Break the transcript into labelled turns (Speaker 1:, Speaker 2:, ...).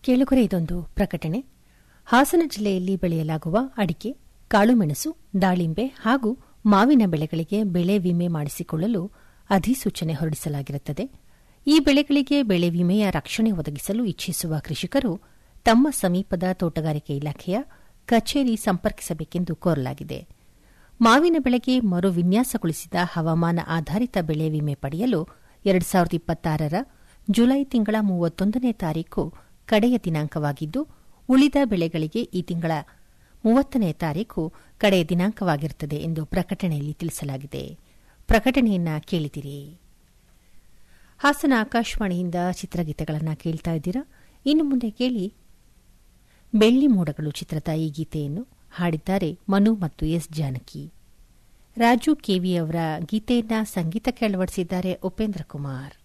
Speaker 1: ಕೇಳುಗರೆ ಇದೊಂದು ಪ್ರಕಟಣೆ ಹಾಸನ ಜಿಲ್ಲೆಯಲ್ಲಿ ಬೆಳೆಯಲಾಗುವ ಅಡಿಕೆ ಕಾಳುಮೆಣಸು ದಾಳಿಂಬೆ ಹಾಗೂ ಮಾವಿನ ಬೆಳೆಗಳಿಗೆ ಬೆಳೆ ವಿಮೆ ಮಾಡಿಸಿಕೊಳ್ಳಲು ಅಧಿಸೂಚನೆ ಹೊರಡಿಸಲಾಗಿರುತ್ತದೆ ಈ ಬೆಳೆಗಳಿಗೆ ಬೆಳೆ ವಿಮೆಯ ರಕ್ಷಣೆ ಒದಗಿಸಲು ಇಚ್ಛಿಸುವ ಕೃಷಿಕರು ತಮ್ಮ ಸಮೀಪದ ತೋಟಗಾರಿಕೆ ಇಲಾಖೆಯ ಕಚೇರಿ ಸಂಪರ್ಕಿಸಬೇಕೆಂದು ಕೋರಲಾಗಿದೆ ಮಾವಿನ ಬೆಳೆಗೆ ಮರು ವಿನ್ಯಾಸಗೊಳಿಸಿದ ಹವಾಮಾನ ಆಧಾರಿತ ಬೆಳೆ ವಿಮೆ ಪಡೆಯಲು ಎರಡು ಸಾವಿರದ ಇಪ್ಪತ್ತಾರರ ಜುಲೈ ತಿಂಗಳ ಮೂವತ್ತೊಂದನೇ ತಾರೀಕು ಕಡೆಯ ದಿನಾಂಕವಾಗಿದ್ದು ಉಳಿದ ಬೆಳೆಗಳಿಗೆ ಈ ತಿಂಗಳ ಮೂವತ್ತನೇ ತಾರೀಕು ಕಡೆಯ ದಿನಾಂಕವಾಗಿರುತ್ತದೆ ಎಂದು ಪ್ರಕಟಣೆಯಲ್ಲಿ ತಿಳಿಸಲಾಗಿದೆ ಪ್ರಕಟಣೆಯನ್ನ ಕೇಳಿದಿರಿ ಹಾಸನ ಆಕಾಶವಾಣಿಯಿಂದ ಚಿತ್ರಗೀತೆಗಳನ್ನು ಕೇಳ್ತಾ ಇದ್ದೀರಾ ಇನ್ನು ಮುಂದೆ ಕೇಳಿ ಬೆಳ್ಳಿ ಮೋಡಗಳು ಚಿತ್ರದ ಈ ಗೀತೆಯನ್ನು ಹಾಡಿದ್ದಾರೆ ಮನು ಮತ್ತು ಎಸ್ ಜಾನಕಿ ರಾಜು ಕೆವಿ ಅವರ ಗೀತೆಯನ್ನ ಸಂಗೀತಕ್ಕೆ ಅಳವಡಿಸಿದ್ದಾರೆ ಉಪೇಂದ್ರ ಕುಮಾರ್